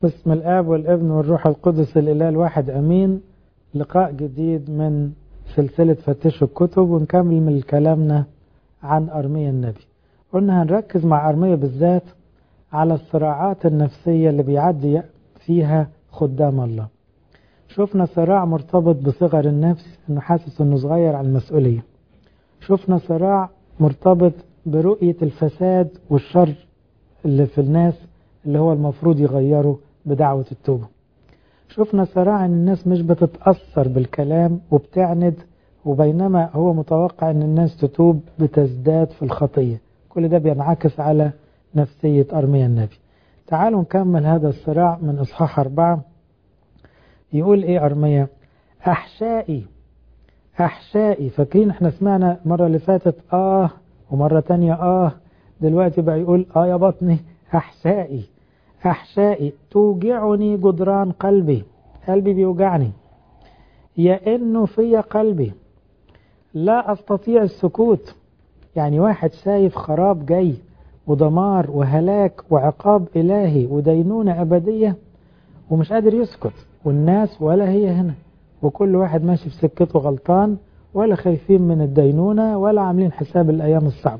باسم الآب والابن والروح القدس الإله الواحد أمين لقاء جديد من سلسلة فتشوا الكتب ونكمل من كلامنا عن أرمية النبي قلنا هنركز مع أرمية بالذات على الصراعات النفسية اللي بيعدي فيها خدام الله شفنا صراع مرتبط بصغر النفس انه حاسس انه صغير عن المسؤولية شفنا صراع مرتبط برؤية الفساد والشر اللي في الناس اللي هو المفروض يغيره بدعوة التوبة شفنا صراع ان الناس مش بتتأثر بالكلام وبتعند وبينما هو متوقع ان الناس تتوب بتزداد في الخطية كل ده بينعكس على نفسية أرميا النبي تعالوا نكمل هذا الصراع من إصحاح أربعة يقول إيه أرميا أحشائي أحشائي فاكرين احنا سمعنا مرة اللي فاتت آه ومرة تانية آه دلوقتي بقى يقول آه يا بطني أحشائي أحشائي توجعني جدران قلبي قلبي بيوجعني يئن في قلبي لا أستطيع السكوت يعني واحد شايف خراب جاي ودمار وهلاك وعقاب إلهي ودينونة أبدية ومش قادر يسكت والناس ولا هي هنا وكل واحد ماشي في سكته غلطان ولا خايفين من الدينونة ولا عاملين حساب الأيام الصعبة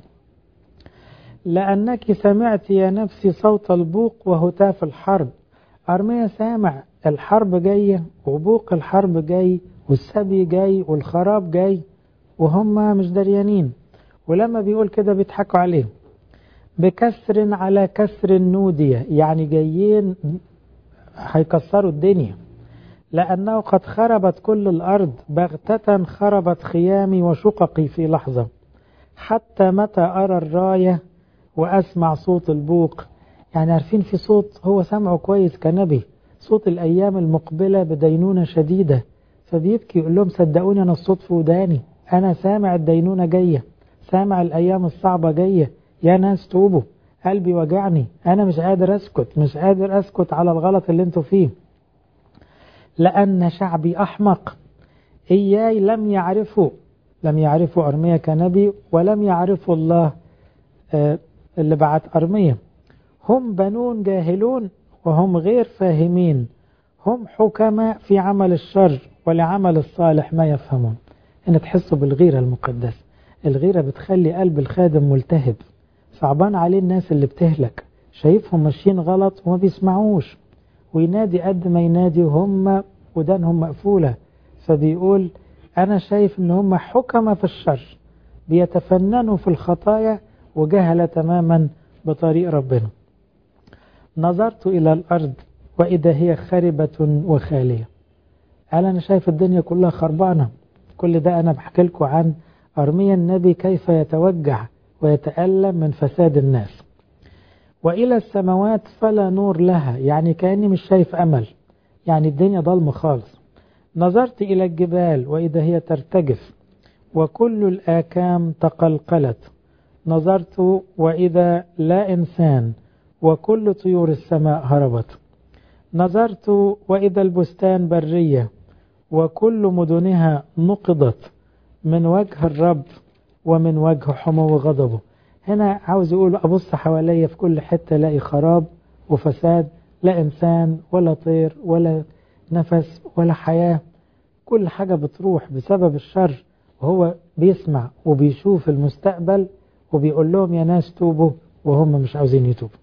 لأنك سمعت يا نفسي صوت البوق وهتاف الحرب أرميا سامع الحرب جاية وبوق الحرب جاي والسبي جاي والخراب جاي وهم مش دريانين ولما بيقول كده بيضحكوا عليه بكسر على كسر نودية يعني جايين هيكسروا الدنيا لأنه قد خربت كل الأرض بغتة خربت خيامي وشققي في لحظة حتى متى أرى الراية وأسمع صوت البوق يعني عارفين في صوت هو سمعه كويس كنبي صوت الأيام المقبلة بدينونة شديدة فبيبكي يقول لهم صدقوني أنا الصوت في وداني أنا سامع الدينونة جاية سامع الأيام الصعبة جاية يا ناس توبوا قلبي وجعني أنا مش قادر أسكت مش قادر أسكت على الغلط اللي انتوا فيه لأن شعبي أحمق إياي لم يعرفوا لم يعرفوا أرمية كنبي ولم يعرفوا الله اللي بعت أرمية هم بنون جاهلون وهم غير فاهمين هم حكماء في عمل الشر ولعمل الصالح ما يفهمون هنا تحسوا بالغيرة المقدسة الغيرة بتخلي قلب الخادم ملتهب صعبان عليه الناس اللي بتهلك شايفهم ماشيين غلط وما بيسمعوش وينادي قد ما ينادي وهم ودانهم مقفولة فبيقول أنا شايف إن هم حكمة في الشر بيتفننوا في الخطايا وجهل تماما بطريق ربنا نظرت إلى الأرض وإذا هي خربة وخالية قال أنا شايف الدنيا كلها خربانة كل ده أنا بحكي لكم عن أرميا النبي كيف يتوجع ويتألم من فساد الناس وإلى السماوات فلا نور لها يعني كأني مش شايف أمل يعني الدنيا ضلمة خالص نظرت إلى الجبال وإذا هي ترتجف وكل الآكام تقلقلت نظرت وإذا لا إنسان وكل طيور السماء هربت نظرت وإذا البستان برية وكل مدنها نقضت من وجه الرب ومن وجه حمو غضبه هنا عاوز يقول أبص حواليا في كل حتة الاقي خراب وفساد لا إنسان ولا طير ولا نفس ولا حياة كل حاجة بتروح بسبب الشر وهو بيسمع وبيشوف المستقبل وبيقول لهم يا ناس توبوا وهم مش عاوزين يتوبوا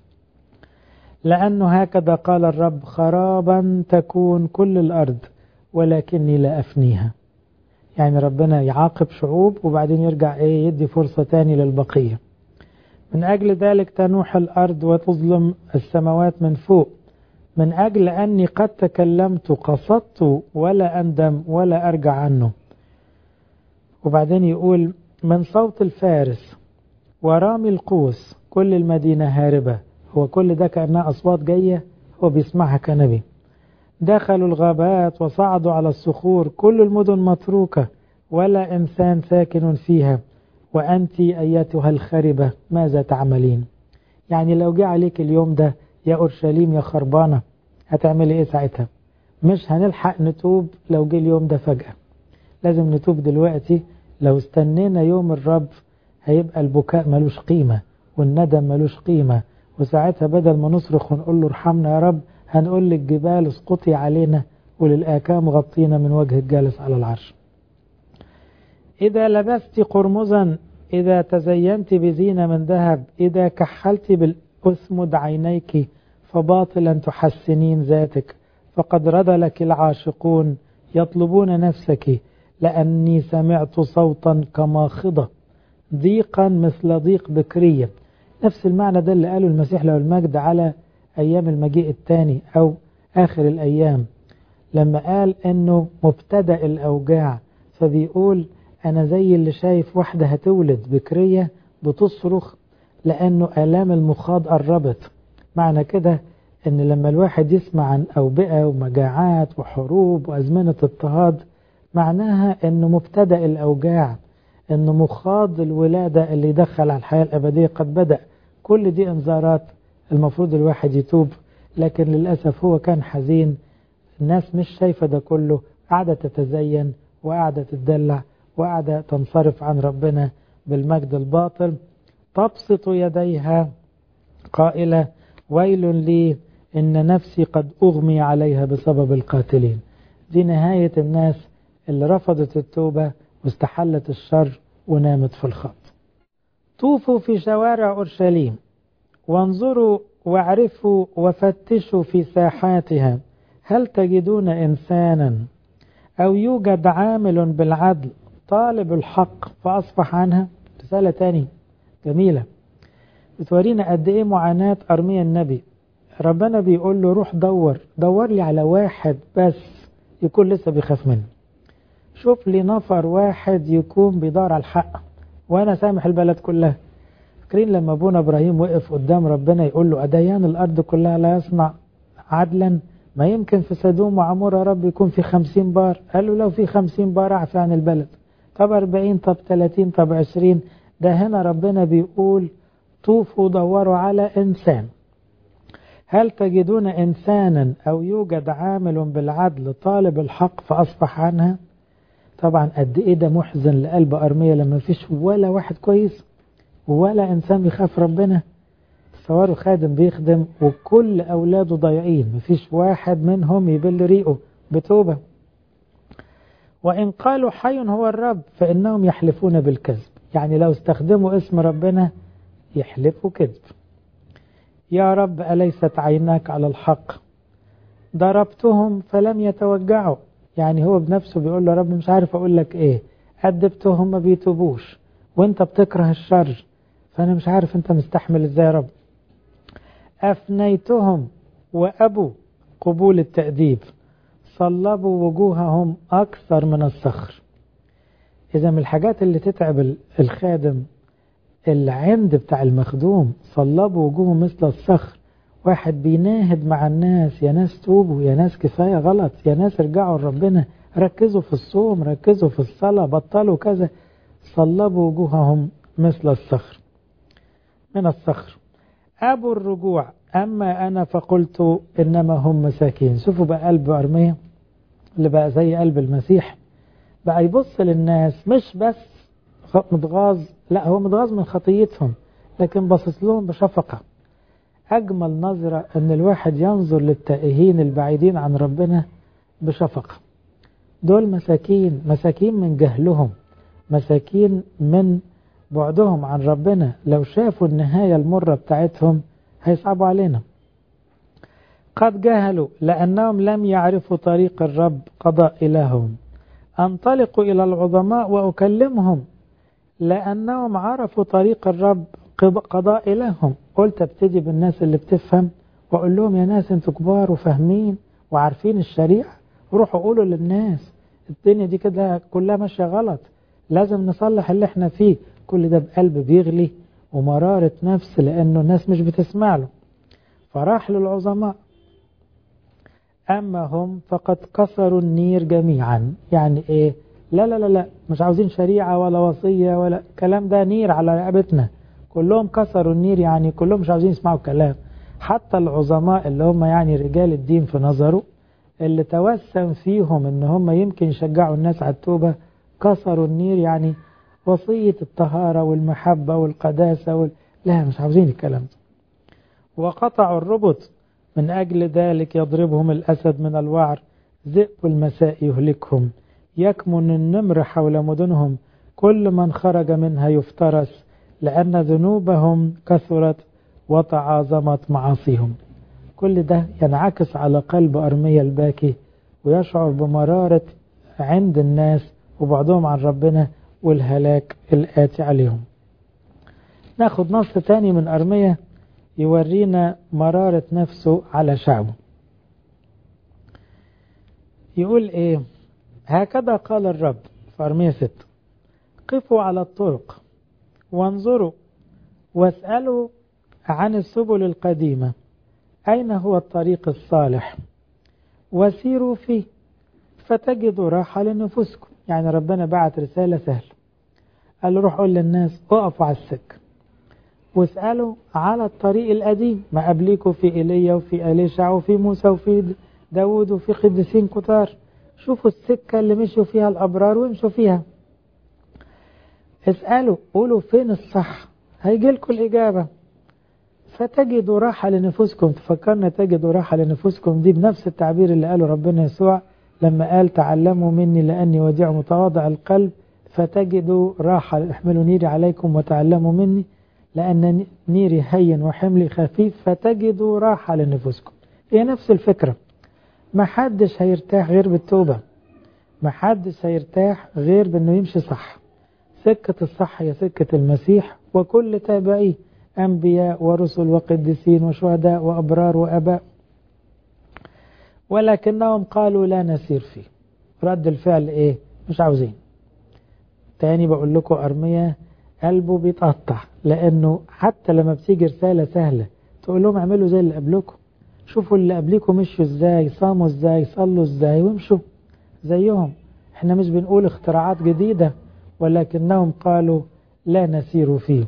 لأنه هكذا قال الرب خرابا تكون كل الأرض ولكني لا أفنيها يعني ربنا يعاقب شعوب وبعدين يرجع ايه يدي فرصة تاني للبقية من أجل ذلك تنوح الأرض وتظلم السماوات من فوق من أجل أني قد تكلمت قصدت ولا أندم ولا أرجع عنه وبعدين يقول من صوت الفارس ورامي القوس كل المدينة هاربة هو كل ده كأنها أصوات جاية هو بيسمعها كنبي دخلوا الغابات وصعدوا على الصخور كل المدن متروكة ولا إنسان ساكن فيها وأنت أيتها الخربة ماذا تعملين يعني لو جه عليك اليوم ده يا أورشليم يا خربانة هتعملي إيه ساعتها مش هنلحق نتوب لو جه اليوم ده فجأة لازم نتوب دلوقتي لو استنينا يوم الرب هيبقى البكاء ملوش قيمة والندم ملوش قيمة وساعتها بدل ما نصرخ ونقول له ارحمنا يا رب هنقول للجبال اسقطي علينا وللآكام غطينا من وجه الجالس على العرش إذا لبست قرمزا إذا تزينت بزينة من ذهب إذا كحلت بالأسمد عينيك فباطلا تحسنين ذاتك فقد رذلك العاشقون يطلبون نفسك لأني سمعت صوتا كماخضة ضيقا مثل ضيق بكرية نفس المعنى ده اللي قاله المسيح له المجد على أيام المجيء الثاني أو آخر الأيام لما قال أنه مبتدأ الأوجاع فبيقول أنا زي اللي شايف واحدة هتولد بكرية بتصرخ لأنه آلام المخاض قربت معنى كده أن لما الواحد يسمع عن أوبئة ومجاعات وحروب وأزمنة اضطهاد معناها أنه مبتدأ الأوجاع أنه مخاض الولادة اللي يدخل على الحياة الأبدية قد بدأ كل دي انذارات المفروض الواحد يتوب لكن للأسف هو كان حزين الناس مش شايفة ده كله قاعدة تتزين وقاعدة تدلع وقاعدة تنصرف عن ربنا بالمجد الباطل تبسط يديها قائلة ويل لي إن نفسي قد أغمي عليها بسبب القاتلين دي نهاية الناس اللي رفضت التوبة واستحلت الشر ونامت في الخط طوفوا في شوارع أورشليم وانظروا واعرفوا وفتشوا في ساحاتها هل تجدون إنسانا أو يوجد عامل بالعدل طالب الحق فأصبح عنها رسالة تاني جميلة بتورينا قد إيه معاناة أرميا النبي ربنا بيقول له روح دور دور لي على واحد بس يكون لسه بيخاف منه شوف لي نفر واحد يكون بيدور على الحق وأنا سامح البلد كلها فاكرين لما أبونا إبراهيم وقف قدام ربنا يقول له أديان الأرض كلها لا يصنع عدلا ما يمكن في سدوم وعمورة رب يكون في خمسين بار قال له لو في خمسين بار أعفى عن البلد طب أربعين طب تلاتين طب عشرين ده هنا ربنا بيقول طوفوا دوروا على إنسان هل تجدون إنسانا أو يوجد عامل بالعدل طالب الحق فأصبح عنها طبعا قد إيه ده محزن لقلب أرمية لما فيش ولا واحد كويس ولا إنسان بيخاف ربنا تصوروا خادم بيخدم وكل أولاده ضايعين مفيش واحد منهم يبل ريقه بتوبة وإن قالوا حي هو الرب فإنهم يحلفون بالكذب يعني لو استخدموا اسم ربنا يحلفوا كذب يا رب أليست عيناك على الحق ضربتهم فلم يتوجعوا يعني هو بنفسه بيقول له رب مش عارف أقول لك إيه أدبتهم ما بيتوبوش وانت بتكره الشر فأنا مش عارف انت مستحمل ازاي يا رب أفنيتهم وأبوا قبول التأديب صلبوا وجوههم أكثر من الصخر إذا من الحاجات اللي تتعب الخادم العند بتاع المخدوم صلبوا وجوههم مثل الصخر واحد بيناهد مع الناس يا ناس توبوا يا ناس كفاية غلط يا ناس ارجعوا لربنا ركزوا في الصوم ركزوا في الصلاة بطلوا كذا صلبوا وجوههم مثل الصخر من الصخر أبوا الرجوع أما أنا فقلت إنما هم مساكين شوفوا بقى قلب أرمية اللي بقى زي قلب المسيح بقى يبص للناس مش بس متغاظ لا هو متغاظ من خطيتهم لكن باصص لهم بشفقة أجمل نظرة أن الواحد ينظر للتائهين البعيدين عن ربنا بشفقة دول مساكين مساكين من جهلهم مساكين من بعدهم عن ربنا لو شافوا النهاية المرة بتاعتهم هيصعبوا علينا قد جهلوا لأنهم لم يعرفوا طريق الرب قضاء إلههم أنطلقوا إلى العظماء وأكلمهم لأنهم عرفوا طريق الرب قضاء إلههم قلت ابتدي بالناس اللي بتفهم وأقول لهم يا ناس انتوا كبار وفاهمين وعارفين الشريعة روحوا قولوا للناس الدنيا دي كده كلها ماشية غلط لازم نصلح اللي احنا فيه كل ده بقلب بيغلي ومرارة نفس لأنه الناس مش بتسمع له فراح للعظماء أما هم فقد كسروا النير جميعا يعني إيه لا لا لا لا مش عاوزين شريعة ولا وصية ولا كلام ده نير على رقبتنا كلهم كسروا النير يعني كلهم مش عاوزين يسمعوا الكلام حتى العظماء اللي هم يعني رجال الدين في نظره اللي توسم فيهم ان هم يمكن يشجعوا الناس على التوبة كسروا النير يعني وصية الطهارة والمحبة والقداسة وال... لا مش عاوزين الكلام ده وقطعوا الربط من أجل ذلك يضربهم الأسد من الوعر ذئب المساء يهلكهم يكمن النمر حول مدنهم كل من خرج منها يفترس لأن ذنوبهم كثرت وتعاظمت معاصيهم كل ده ينعكس على قلب أرميا الباكي ويشعر بمرارة عند الناس وبعدهم عن ربنا والهلاك الآتي عليهم ناخد نص تاني من أرمية يورينا مرارة نفسه على شعبه يقول ايه هكذا قال الرب في أرمية ست قفوا على الطرق وانظروا واسألوا عن السبل القديمة أين هو الطريق الصالح وسيروا فيه فتجدوا راحة لنفوسكم يعني ربنا بعت رسالة سهلة قال له روح قول للناس اقفوا على السكة واسألوا على الطريق القديم ما قبليكوا في إيليا وفي أليشع وفي موسى وفي داود وفي قديسين كتار شوفوا السكة اللي مشوا فيها الأبرار وامشوا فيها اسألوا قولوا فين الصح هيجي لكم الإجابة فتجدوا راحة لنفوسكم تفكرنا تجدوا راحة لنفوسكم دي بنفس التعبير اللي قاله ربنا يسوع لما قال تعلموا مني لأني وديع متواضع القلب فتجدوا راحة احملوا نيري عليكم وتعلموا مني لأن نيري هين وحملي خفيف فتجدوا راحة لنفوسكم هي نفس الفكرة ما حدش هيرتاح غير بالتوبة ما حدش هيرتاح غير بأنه يمشي صح سكة الصح هي سكة المسيح وكل تابعيه أنبياء ورسل وقديسين وشهداء وأبرار وأباء ولكنهم قالوا لا نسير فيه رد الفعل إيه مش عاوزين تاني بقول لكم أرمية قلبه بيتقطع لأنه حتى لما بتيجي رسالة سهلة تقول لهم اعملوا زي اللي قبلكم شوفوا اللي قبلكم مشوا ازاي صاموا ازاي صلوا ازاي وامشوا زيهم احنا مش بنقول اختراعات جديدة ولكنهم قالوا لا نسير فيه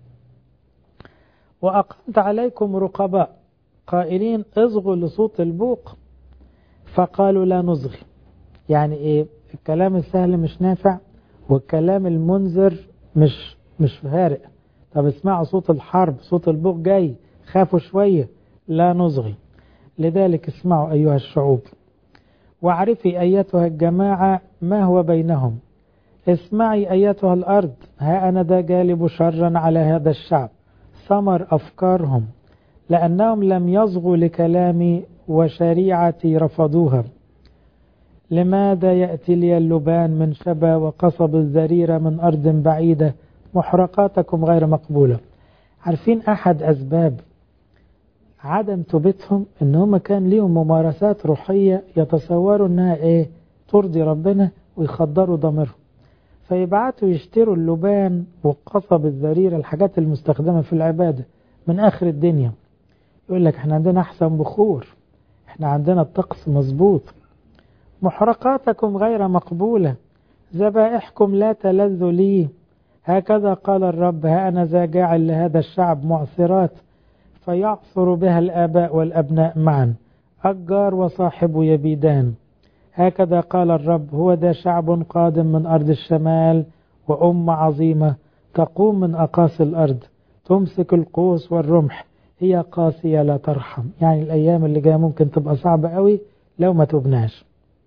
وأقمت عليكم رقباء قائلين اصغوا لصوت البوق فقالوا لا نصغي يعني ايه الكلام السهل مش نافع والكلام المنذر مش مش فارق طب اسمعوا صوت الحرب صوت البوق جاي خافوا شوية لا نصغي لذلك اسمعوا أيها الشعوب واعرفي أيتها الجماعة ما هو بينهم اسمعي أيتها الأرض ها أنا ذا جالب شرا على هذا الشعب ثمر أفكارهم لأنهم لم يصغوا لكلامي وشريعتي رفضوها لماذا يأتي لي اللبان من شبا وقصب الزريرة من أرض بعيدة محرقاتكم غير مقبولة عارفين أحد أسباب عدم توبتهم ان هم كان ليهم ممارسات روحية يتصوروا انها ايه ترضي ربنا ويخدروا ضميرهم فيبعتوا يشتروا اللبان والقصب الزريرة الحاجات المستخدمة في العبادة من آخر الدنيا يقول لك احنا عندنا أحسن بخور احنا عندنا الطقس مظبوط محرقاتكم غير مقبولة ذبائحكم لا تلذ لي هكذا قال الرب ها أنا ذا جاعل لهذا الشعب معصرات فيعصر بها الآباء والأبناء معا أجار وصاحب يبيدان هكذا قال الرب هو ذا شعب قادم من أرض الشمال وأمة عظيمة تقوم من أقاصي الأرض تمسك القوس والرمح هي قاسية لا ترحم يعني الأيام اللي جاية ممكن تبقى صعبة قوي لو ما تبناش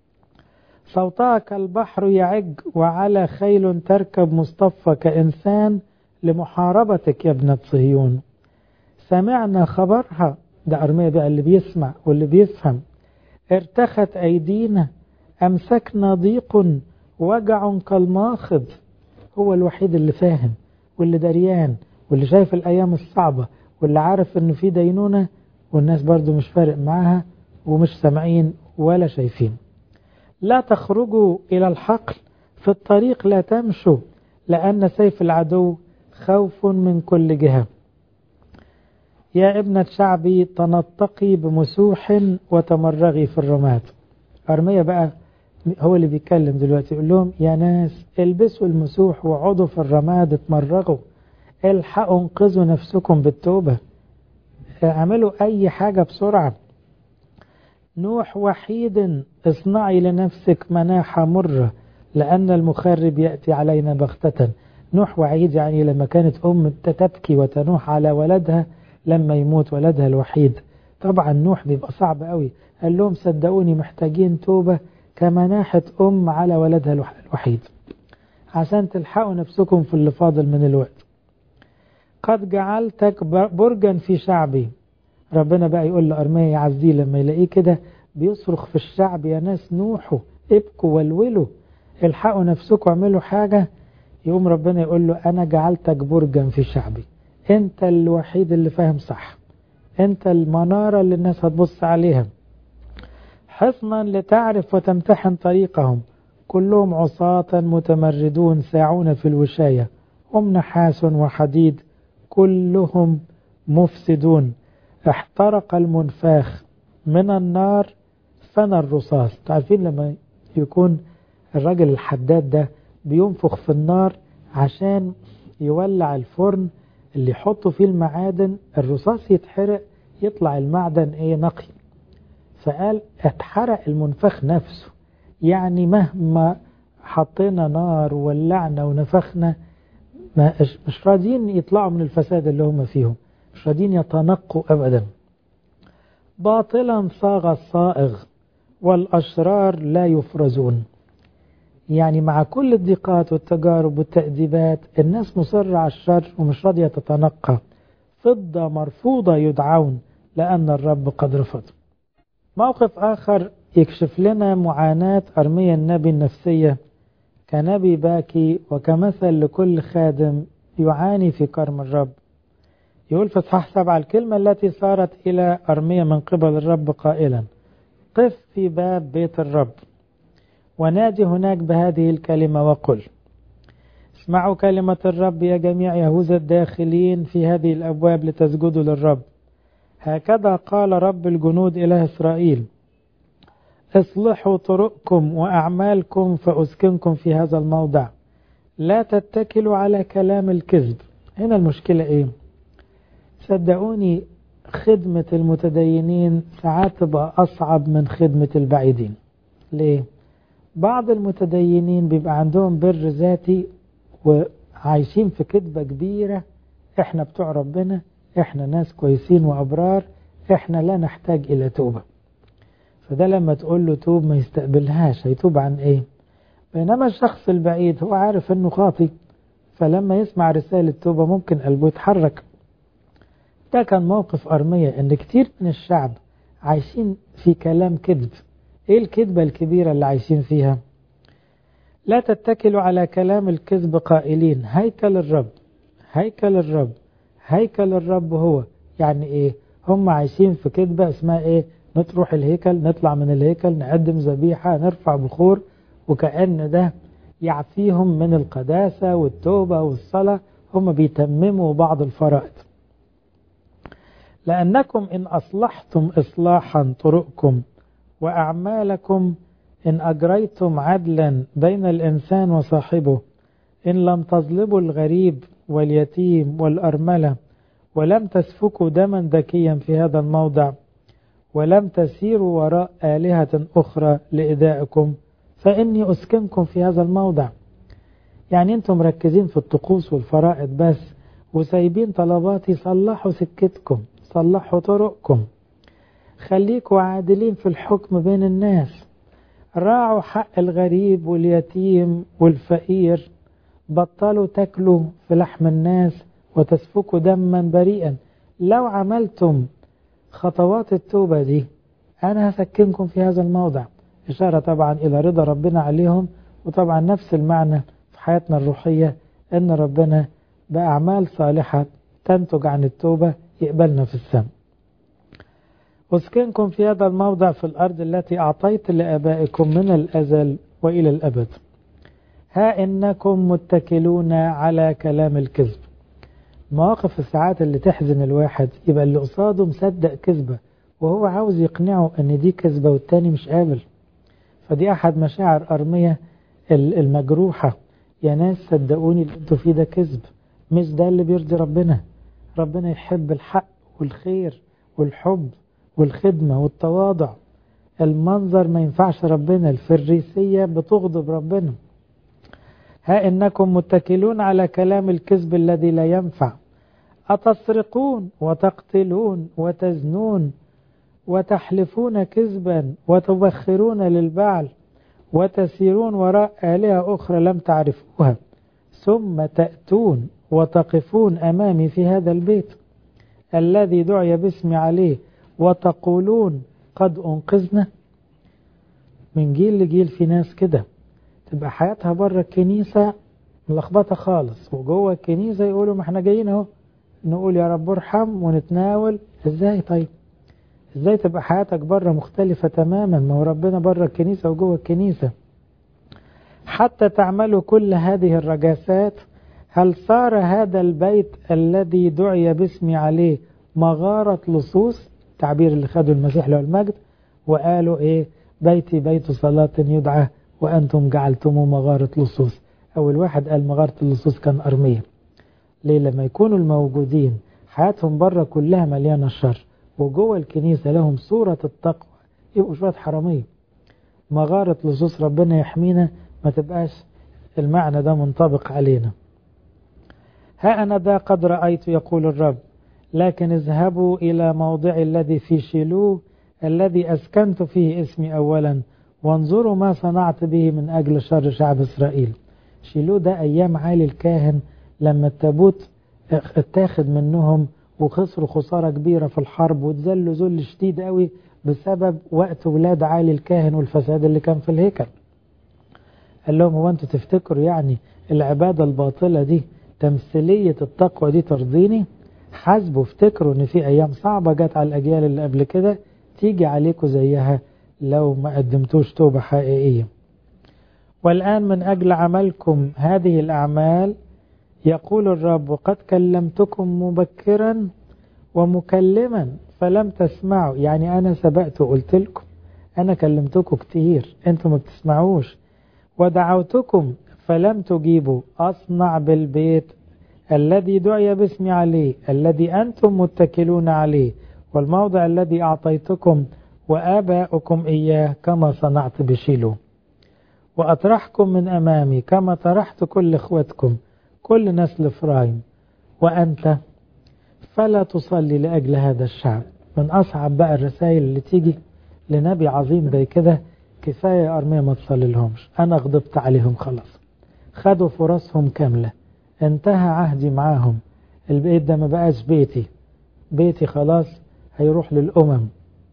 صوتها كالبحر يعج وعلى خيل تركب مصطفى كإنسان لمحاربتك يا ابنة صهيون سمعنا خبرها ده أرمية بقى اللي بيسمع واللي بيفهم ارتخت أيدينا أمسكنا ضيق وجع كالماخض هو الوحيد اللي فاهم واللي دريان واللي شايف الأيام الصعبة واللي عارف إنه في دينونة والناس برضو مش فارق معاها ومش سامعين ولا شايفين لا تخرجوا إلى الحقل في الطريق لا تمشوا لأن سيف العدو خوف من كل جهة يا ابنة شعبي تنطقي بمسوح وتمرغي في الرماد أرمية بقى هو اللي بيتكلم دلوقتي يقول لهم يا ناس البسوا المسوح وعضوا في الرماد اتمرغوا الحقوا انقذوا نفسكم بالتوبة اعملوا أي حاجة بسرعة نوح وحيد اصنعي لنفسك مناحة مرة لأن المخرب يأتي علينا بغتة نوح وعيد يعني لما كانت أم تبكي وتنوح على ولدها لما يموت ولدها الوحيد طبعا نوح بيبقى صعب قوي قال لهم صدقوني محتاجين توبة كمناحة أم على ولدها الوحيد عشان تلحقوا نفسكم في اللي فاضل من الوقت قد جعلتك برجا في شعبي ربنا بقى يقول لأرميا يعزيه لما يلاقيه كده بيصرخ في الشعب يا ناس نوحوا ابكوا والولوا الحقوا نفسكم اعملوا حاجة يقوم ربنا يقول له أنا جعلتك برجا في شعبي أنت الوحيد اللي فاهم صح أنت المنارة اللي الناس هتبص عليها حصنا لتعرف وتمتحن طريقهم كلهم عصاة متمردون ساعون في الوشاية هم نحاس وحديد كلهم مفسدون احترق المنفاخ من النار فنى الرصاص تعرفين لما يكون الراجل الحداد ده بينفخ في النار عشان يولع الفرن اللي يحطوا فيه المعادن الرصاص يتحرق يطلع المعدن ايه نقي فقال اتحرق المنفخ نفسه يعني مهما حطينا نار وولعنا ونفخنا ما مش راضيين يطلعوا من الفساد اللي هم فيهم مش راضيين يتنقوا ابدا باطلا صاغ الصائغ والاشرار لا يفرزون يعني مع كل الضيقات والتجارب والتأديبات الناس مصرة على الشر ومش راضية تتنقى فضة مرفوضة يدعون لأن الرب قد رفض موقف آخر يكشف لنا معاناة أرميا النبي النفسية كنبي باكي وكمثل لكل خادم يعاني في كرم الرب يقول في اصحاح سبعة الكلمة التي صارت إلى أرميا من قبل الرب قائلا قف في باب بيت الرب ونادي هناك بهذه الكلمة وقل اسمعوا كلمة الرب يا جميع يهوذا الداخلين في هذه الأبواب لتسجدوا للرب هكذا قال رب الجنود إله إسرائيل اصلحوا طرقكم وأعمالكم فأسكنكم في هذا الموضع لا تتكلوا على كلام الكذب هنا المشكلة إيه صدقوني خدمة المتدينين ساعات تبقى أصعب من خدمة البعيدين ليه بعض المتدينين بيبقى عندهم بر ذاتي وعايشين في كذبة كبيرة احنا بتوع ربنا احنا ناس كويسين وابرار احنا لا نحتاج الى توبة فده لما تقول له توب ما يستقبلهاش هيتوب عن ايه بينما الشخص البعيد هو عارف انه خاطي فلما يسمع رسالة توبة ممكن قلبه يتحرك ده كان موقف أرمية ان كتير من الشعب عايشين في كلام كذب ايه الكذبة الكبيرة اللي عايشين فيها لا تتكلوا على كلام الكذب قائلين هيكل الرب هيكل الرب هيكل الرب هو يعني ايه هم عايشين في كذبة اسمها ايه نروح الهيكل نطلع من الهيكل نقدم ذبيحة نرفع بخور وكأن ده يعفيهم من القداسة والتوبة والصلاة هم بيتمموا بعض الفرائض لأنكم إن أصلحتم إصلاحا طرقكم وأعمالكم إن أجريتم عدلا بين الإنسان وصاحبه إن لم تظلموا الغريب واليتيم والأرملة ولم تسفكوا دما ذكيا في هذا الموضع ولم تسيروا وراء آلهة أخرى لإدائكم فإني أسكنكم في هذا الموضع يعني أنتم مركزين في الطقوس والفرائض بس وسايبين طلباتي صلحوا سكتكم صلحوا طرقكم خليكوا عادلين في الحكم بين الناس راعوا حق الغريب واليتيم والفقير بطلوا تاكلوا في لحم الناس وتسفكوا دما بريئا لو عملتم خطوات التوبة دي أنا هسكنكم في هذا الموضع إشارة طبعا إلى رضا ربنا عليهم وطبعا نفس المعنى في حياتنا الروحية أن ربنا بأعمال صالحة تنتج عن التوبة يقبلنا في السماء أسكنكم في هذا الموضع في الأرض التي أعطيت لآبائكم من الأزل وإلى الأبد ها إنكم متكلون على كلام الكذب مواقف الساعات اللي تحزن الواحد يبقى اللي قصاده مصدق كذبة وهو عاوز يقنعه ان دي كذبة والتاني مش قابل فدي احد مشاعر ارمية المجروحة يا ناس صدقوني اللي انتوا فيه ده كذب مش ده اللي بيرضي ربنا ربنا يحب الحق والخير والحب والخدمة والتواضع المنظر ما ينفعش ربنا الفريسية بتغضب ربنا ها إنكم متكلون على كلام الكذب الذي لا ينفع أتسرقون وتقتلون وتزنون وتحلفون كذبا وتبخرون للبعل وتسيرون وراء آلهة أخرى لم تعرفوها ثم تأتون وتقفون أمامي في هذا البيت الذي دعي باسمي عليه وتقولون قد أنقذنا من جيل لجيل في ناس كده تبقى حياتها بره الكنيسة ملخبطة خالص وجوه الكنيسة يقولوا ما احنا جايين اهو نقول يا رب ارحم ونتناول ازاي طيب ازاي تبقى حياتك بره مختلفة تماما ما هو ربنا بره الكنيسة وجوه الكنيسة حتى تعملوا كل هذه الرجاسات هل صار هذا البيت الذي دعي باسمي عليه مغارة لصوص تعبير اللي خدوا المسيح له المجد وقالوا ايه بيتي بيت صلاة يدعى وأنتم جعلتموه مغارة لصوص أول واحد قال مغارة اللصوص كان أرمية ليه لما يكونوا الموجودين حياتهم بره كلها مليانة شر وجوه الكنيسة لهم صورة التقوى يبقوا شوية حرامية مغارة لصوص ربنا يحمينا ما تبقاش المعنى ده منطبق علينا ها أنا ذا قد رأيت يقول الرب لكن اذهبوا إلى موضع الذي في شيلوه الذي أسكنت فيه اسمي أولا وانظروا ما صنعت به من أجل شر شعب إسرائيل شيلوه ده أيام عالي الكاهن لما التابوت اتاخد منهم وخسروا خسارة كبيرة في الحرب واتذلوا ذل شديد قوي بسبب وقت ولاد عالي الكاهن والفساد اللي كان في الهيكل قال لهم هو انتوا تفتكروا يعني العبادة الباطلة دي تمثيلية التقوى دي ترضيني حاسبوا افتكروا ان في ايام صعبة جت على الاجيال اللي قبل كده تيجي عليكم زيها لو ما قدمتوش توبة حقيقية والآن من أجل عملكم هذه الأعمال يقول الرب وقد كلمتكم مبكرا ومكلما فلم تسمعوا يعني أنا سبقت وقلت لكم أنا كلمتكم كتير أنتم ما بتسمعوش ودعوتكم فلم تجيبوا أصنع بالبيت الذي دعي باسمي عليه الذي أنتم متكلون عليه والموضع الذي أعطيتكم وآباؤكم إياه كما صنعت بشيلو وأطرحكم من أمامي كما طرحت كل إخوتكم كل نسل فرايم وأنت فلا تصلي لأجل هذا الشعب من أصعب بقى الرسائل اللي تيجي لنبي عظيم زي كده كفاية يا أرمية ما تصلي لهمش أنا غضبت عليهم خلاص خدوا فرصهم كاملة انتهى عهدي معاهم البيت ده ما بقاش بيتي بيتي خلاص هيروح للأمم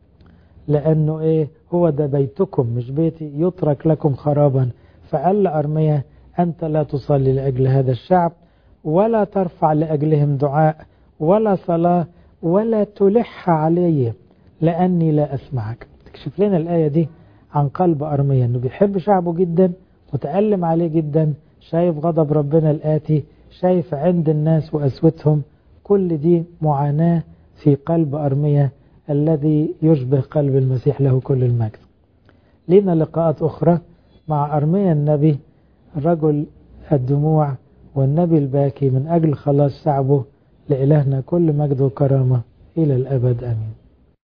لأنه إيه هو ده بيتكم مش بيتي يترك لكم خرابا فقال أرمية أنت لا تصلي لأجل هذا الشعب ولا ترفع لأجلهم دعاء ولا صلاة ولا تلح علي لأني لا أسمعك تكشف لنا الآية دي عن قلب أرمية أنه بيحب شعبه جدا متألم عليه جدا شايف غضب ربنا الآتي شايف عند الناس وأسوتهم كل دي معاناة في قلب أرمية الذي يشبه قلب المسيح له كل المجد لنا لقاءات أخرى مع أرميا النبي رجل الدموع والنبي الباكي من أجل خلاص شعبه لإلهنا كل مجد وكرامة إلى الأبد آمين